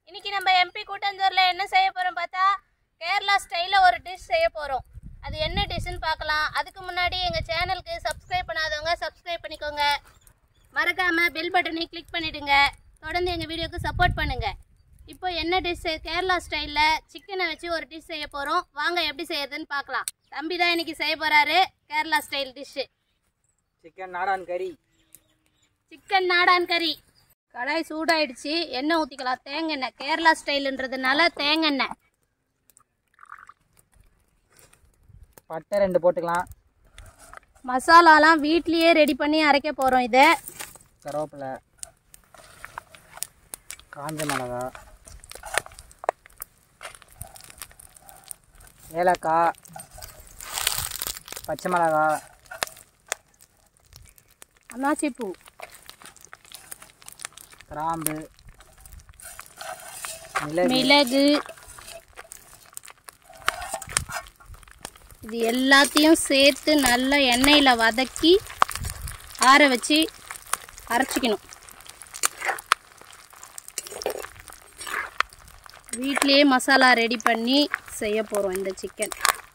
இன்னைக்கு நம்ம எம்பி கூட்டஞ்சோரில் என்ன செய்ய போகிறோம் பார்த்தா கேரளா ஸ்டைலில் ஒரு டிஷ் செய்ய போகிறோம் அது என்ன டிஷ்ஷுன்னு பார்க்கலாம் அதுக்கு முன்னாடி எங்கள் சேனலுக்கு சப்ஸ்கிரைப் பண்ணாதவங்க சப்ஸ்கிரைப் பண்ணிக்கோங்க மறக்காமல் பெல் பட்டனை கிளிக் பண்ணிடுங்க தொடர்ந்து எங்கள் வீடியோக்கு சப்போர்ட் பண்ணுங்கள் இப்போ என்ன டிஷ் கேரளா ஸ்டைலில் சிக்கனை வச்சு ஒரு டிஷ் செய்ய போகிறோம் வாங்க எப்படி செய்யறதுன்னு பார்க்கலாம் தம்பி தான் இன்னைக்கு செய்ய போகிறாரு Kerala style dish chicken nadan கறி சிக்கன் நாடான் கறி கடாய் சூடாயிடுச்சு எண்ணெய் ஊற்றிக்கலாம் தேங்காய் எண்ணெய் கேரளா ஸ்டைலுன்றதுனால தேங்காய் எண்ணெய் பட்டை ரெண்டு போட்டுக்கலாம் மசாலாலாம் வீட்லேயே ரெடி பண்ணி அரைக்க போகிறோம் இதை கருவேப்பிலை காஞ்ச மிளகா ஏலக்காய் பச்சை மிளகா அன்னாச்சி பூ கிராம்பு மிளகு மிளகு இது எல்லாத்தையும் சேர்த்து நல்லா எண்ணெயில் வதக்கி ஆற வச்சு அரைச்சிக்கணும் வீட்லேயே மசாலா ரெடி பண்ணி செய்ய போகிறோம் இந்த சிக்கன்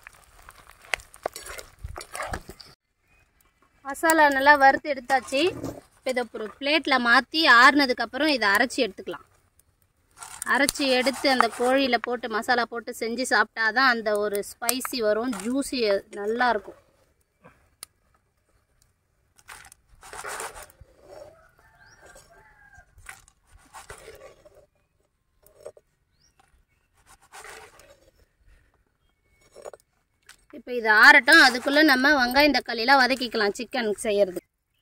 மசாலா நல்லா வறுத்து எடுத்தாச்சு இப்போ இதை ஒரு பிளேட்டில் மாற்றி ஆறுனதுக்கப்புறம் இதை அரைச்சி எடுத்துக்கலாம் அரைச்சி எடுத்து அந்த கோழியில் போட்டு மசாலா போட்டு செஞ்சு சாப்பிட்டா தான் அந்த ஒரு ஸ்பைசி வரும் ஜூஸி நல்லா இருக்கும் இப்போ இது ஆறட்டும் அதுக்குள்ளே நம்ம வெங்காயம் தக்காளிலாம் வதக்கிக்கலாம் சிக்கன் செய்யறது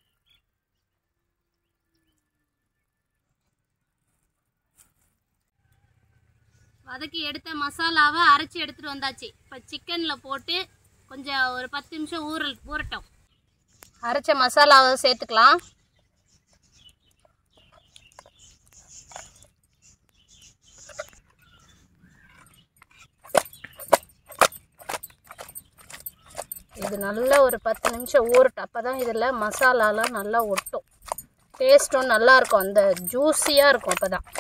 வதக்கி எடுத்த மசாலாவை அரைச்சி எடுத்துட்டு வந்தாச்சு இப்போ சிக்கனில் போட்டு கொஞ்சம் ஒரு பத்து நிமிஷம் ஊறல் ஊறட்டும் அரைச்ச மசாலாவை சேர்த்துக்கலாம் இது நல்லா ஒரு பத்து நிமிஷம் ஊறட்டும் அப்போ தான் இதில் மசாலாலாம் நல்லா ஒட்டும் டேஸ்ட்டும் நல்லா இருக்கும் அந்த ஜூஸியாக இருக்கும் அப்போ தான்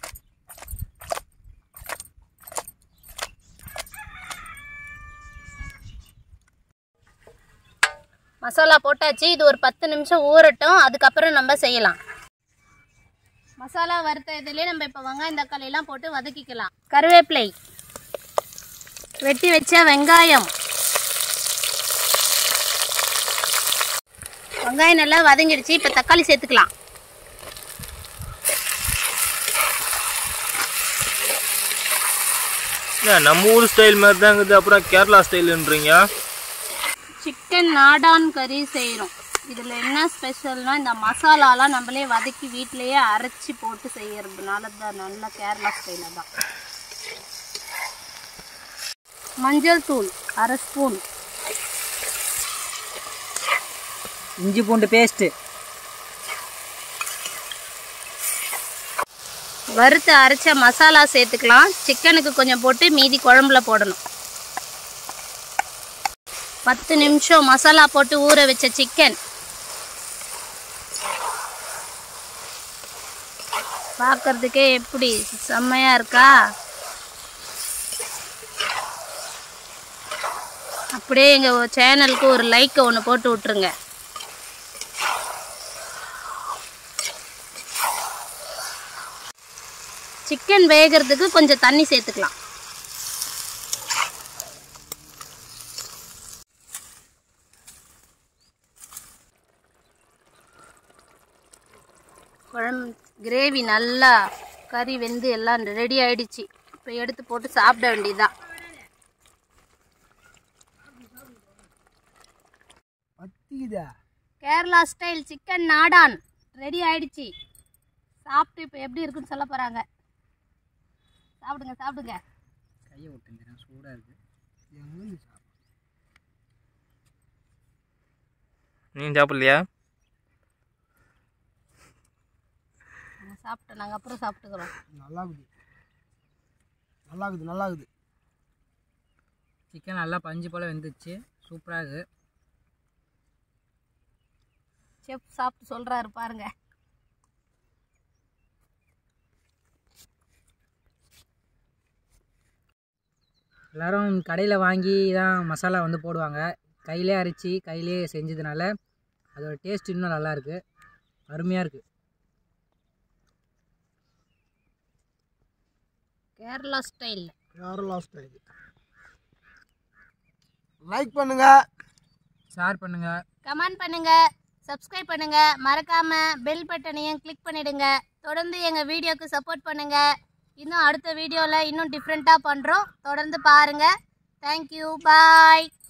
மசாலா போட்டாச்சு இது ஒரு பத்து நிமிஷம் ஊறட்டும் அதுக்கப்புறம் நம்ம செய்யலாம் மசாலா வறுத்த இதுலேயே நம்ம இப்போ வெங்காயம் தக்காளி எல்லாம் போட்டு வதக்கிக்கலாம் கருவேப்பிலை வெட்டி வச்ச வெங்காயம் வெங்காயம் நல்லா வதங்கிடுச்சு இப்போ தக்காளி சேர்த்துக்கலாம் என்ன நம்ம ஊர் ஸ்டைல் மாதிரி தான் இருக்குது அப்புறம் கேரளா ஸ்டைலுன்றீங்க சிக்கன் நாடான் கறி செய்கிறோம் இதில் என்ன ஸ்பெஷல்னால் இந்த மசாலாலாம் நம்மளே வதக்கி வீட்டிலேயே அரைச்சி போட்டு செய்யறதுனால தான் நல்ல கேரளா ஸ்டைலில் தான் மஞ்சள் தூள் அரை ஸ்பூன் இஞ்சி பூண்டு பேஸ்ட்டு வறுத்து அரைச்ச மசாலா சேர்த்துக்கலாம் சிக்கனுக்கு கொஞ்சம் போட்டு மீதி குழம்புல போடணும் பத்து நிமிஷம் மசாலா போட்டு ஊற வச்ச சிக்கன் பார்க்கறதுக்கே எப்படி செம்மையா இருக்கா அப்படியே எங்கள் சேனலுக்கு ஒரு லைக் ஒன்று போட்டு விட்ருங்க சிக்கன் வேகிறதுக்கு கொஞ்சம் தண்ணி சேர்த்துக்கலாம் குழம்பு கிரேவி நல்லா கறி வெந்து எல்லாம் ரெடி ஆயிடுச்சு இப்போ எடுத்து போட்டு சாப்பிட வேண்டியதுதான் பத்திக்குதா Kerala style chicken nadan ready ஆயிடுச்சு சாப்பிட்டு இப்போ எப்படி இருக்குன்னு சொல்ல போகிறாங்க சாப்பிடுங்க சாப்பிடுங்க கையை விட்டுங்கிறேன் சூடாக இருக்குது நீ சாப்பிட்லையா நாங்கள் சாப்பிட்டோம் நாங்கள் அப்புறம் சாப்பிட்டுக்கிறோம் நல்லா இருக்குது நல்லா இருக்குது நல்லா இருக்குது சிக்கன் நல்லா பஞ்சு போல் வெந்துச்சு சூப்பராக இருக்குது செஃப் சாப்பிட்டு சொல்கிறாரு பாருங்க எல்லோரும் கடையில் வாங்கி தான் மசாலா வந்து போடுவாங்க கையிலே அரைச்சி கையிலே செஞ்சதுனால அதோட டேஸ்ட் இன்னும் நல்லா இருக்கு அருமையாக இருக்குது Kerala style Kerala style like பண்ணுங்க ஷேர் பண்ணுங்கள் கமெண்ட் பண்ணுங்க சப்ஸ்கிரைப் பண்ணுங்க மறக்காம பெல் பட்டனையும் கிளிக் பண்ணிடுங்க தொடர்ந்து எங்க வீடியோக்கு சப்போர்ட் பண்ணுங்க இன்னும் அடுத்த வீடியோவில் இன்னும் டிஃப்ரெண்ட்டாக பண்ணுறோம் தொடர்ந்து பாருங்க தேங்க்யூ பாய்